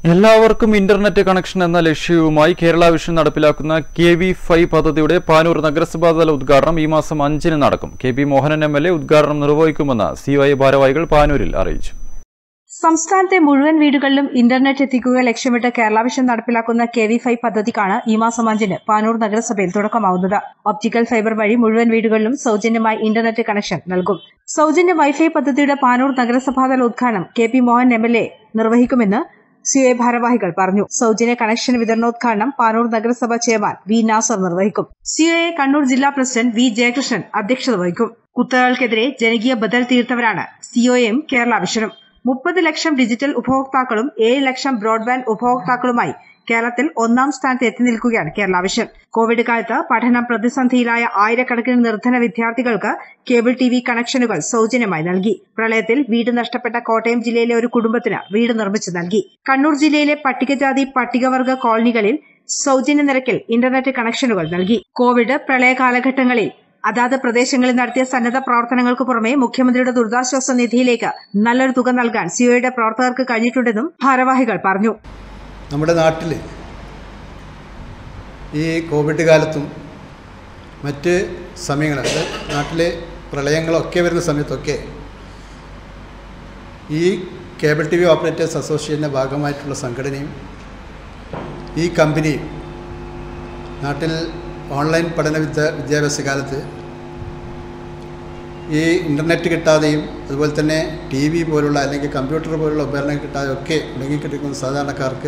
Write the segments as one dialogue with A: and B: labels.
A: എല്ലാവർക്കും internet connection എന്ന ലക്ഷ്യവുമായി കേരള വിഷൻ നടപ്പിലാക്കുന്ന കെ വി ഫൈവ് പദ്ധതിയുടെ പാനൂർ നഗരസഭാതല ഉദ്ഘാടനം ഈ മാസം അഞ്ചിന് നടക്കും K P Mohanan M L A ഉദ്ഘാടനം നിർവഹിക്കുമെന്ന് സി ഐ ഭാരവാഹികൾ പാനൂരിൽ അറിയിച്ചു
B: സംസ്ഥാനത്തെ മുഴുവൻ വീടുകളിലും ഇന്റർനെറ്റ് എത്തിക്കുക ലക്ഷ്യമിട്ട് കേരള വിഷൻ നടപ്പിലാക്കുന്ന കെ വി ഫൈവ് പദ്ധതിക്കാണ് ഈ മാസം അഞ്ചിന് പാനൂർ നഗരസഭയിൽ തുടക്കമാവുന്നത് ഒപ്റ്റിക്കൽ ഫൈബർ വഴി മുഴുവൻ വീടുകളിലും സൗജന്യമായി ഇന്റർനെറ്റ് കണക്ഷൻ നൽകും സൗജന്യ വൈഫൈ പദ്ധതിയുടെ പാനൂർ നഗരസഭാതല ഉദ്ഘാടനം K P Mohan M L A നിർവഹിക്കുമെന്ന് സി എ ഭാരവാഹികൾ പറഞ്ഞു സൗജന്യ കണക്ഷൻ വിതരണോദ്ഘാടനം പാനൂർ നഗരസഭ ചെയർമാൻ വി നാസർ നിർവഹിക്കും സി എ കണ്ണൂർ ജില്ലാ പ്രസിഡന്റ് വി ജയകൃഷ്ണൻ അധ്യക്ഷത വഹിക്കും കുത്തകൾക്കെതിരെ ജനകീയ ബദൽ തീർത്തവരാണ് സിഒഎയും കേരള വിഷനും മുപ്പത് ലക്ഷം ഡിജിറ്റൽ ഉപഭോക്താക്കളും ഏഴ് ലക്ഷം ബ്രോഡ്ബാൻഡ് ഉപഭോക്താക്കളുമായി കേരളത്തിൽ ഒന്നാം സ്ഥാനത്ത് എത്തി നിൽക്കുകയാണ് കേരള വിഷൻ കോവിഡ് കാലത്ത് പഠനം പ്രതിസന്ധിയിലായ ആയിരക്കണക്കിന് നിർധന വിദ്യാർത്ഥികൾക്ക് കേബിൾ ടി വി കണക്ഷനുകൾ സൗജന്യമായി നൽകി പ്രളയത്തിൽ വീട് നഷ്ടപ്പെട്ട കോട്ടയം ജില്ലയിലെ ഒരു കുടുംബത്തിന് വീട് നിർമ്മിച്ചു നൽകി കണ്ണൂർ ജില്ലയിലെ പട്ടികജാതി പട്ടികവർഗ കോളനികളിൽ സൗജന്യ നിരക്കിൽ ഇന്റർനെറ്റ് കണക്ഷനുകൾ നൽകി കോവിഡ് പ്രളയ കാലഘട്ടങ്ങളിൽ അതാത് പ്രദേശങ്ങളിൽ നടത്തിയ സന്നദ്ധ പ്രവർത്തനങ്ങൾക്ക് പുറമെ മുഖ്യമന്ത്രിയുടെ ദുരിതാശ്വാസ നിധിയിലേക്ക് നല്ലൊരു തുക നൽകാൻ സിഒയുടെ പ്രവർത്തകർക്ക് കഴിഞ്ഞിട്ടുണ്ടെന്നും ഭാരവാഹികൾ പറഞ്ഞു
C: നമ്മുടെ നാട്ടിൽ ഈ കോവിഡ് കാലത്തും മറ്റ് സമയങ്ങളിൽ നാട്ടിലെ പ്രളയങ്ങളൊക്കെ വരുന്ന സമയത്തൊക്കെ ഈ കേബിൾ ടി വി ഓപ്പറേറ്റേഴ്സ് അസോസിയേഷൻ്റെ ഭാഗമായിട്ടുള്ള സംഘടനയും ഈ കമ്പനിയും നാട്ടിൽ ഓൺലൈൻ പഠന വിദ്യ വിദ്യാഭ്യാസ കാലത്ത് ഈ ഇൻ്റർനെറ്റ് കിട്ടാതെയും അതുപോലെ തന്നെ ടി വി പോലുള്ള അല്ലെങ്കിൽ കമ്പ്യൂട്ടർ പോലുള്ള ഉപകരണം കിട്ടാതെ ഒക്കെ മുടങ്ങിക്കിടക്കുന്ന സാധാരണക്കാർക്ക്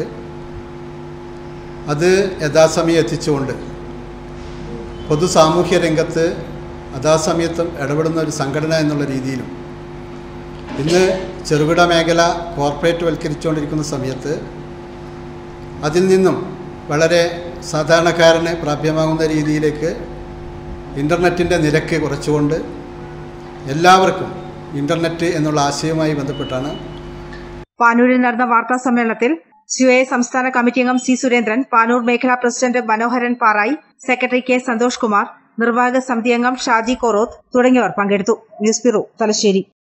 C: അത് യഥാസമയം എത്തിച്ചുകൊണ്ട് പൊതു സാമൂഹ്യ രംഗത്ത് യഥാസമയത്തും ഇടപെടുന്ന ഒരു സംഘടന എന്നുള്ള രീതിയിലും ഇന്ന് ചെറുകിട മേഖല കോർപ്പറേറ്റ് വൽക്കരിച്ചുകൊണ്ടിരിക്കുന്ന സമയത്ത് അതിൽ നിന്നും വളരെ സാധാരണക്കാരന് പ്രാപ്യമാകുന്ന രീതിയിലേക്ക് ഇൻ്റർനെറ്റിൻ്റെ നിരക്ക് കുറച്ചുകൊണ്ട് എല്ലാവർക്കും ഇൻ്റർനെറ്റ് എന്നുള്ള ആശയവുമായി ബന്ധപ്പെട്ടാണ്
B: പാനൂരിൽ നടന്ന വാർത്താ സമ്മേളനത്തിൽ സിഒഎ സംസ്ഥാന കമ്മിറ്റി അംഗം സി സുരേന്ദ്രൻ പാനൂർ മേഖലാ president Manoharan Parayi secretary K Santhosh Kumar നിർവാഹക സമിതി അംഗം ഷാജി കോറോത്ത് തുടങ്ങിയവർ പങ്കെടുത്തു ന്യൂസ് ബ്യൂറോ തലശ്ശേരി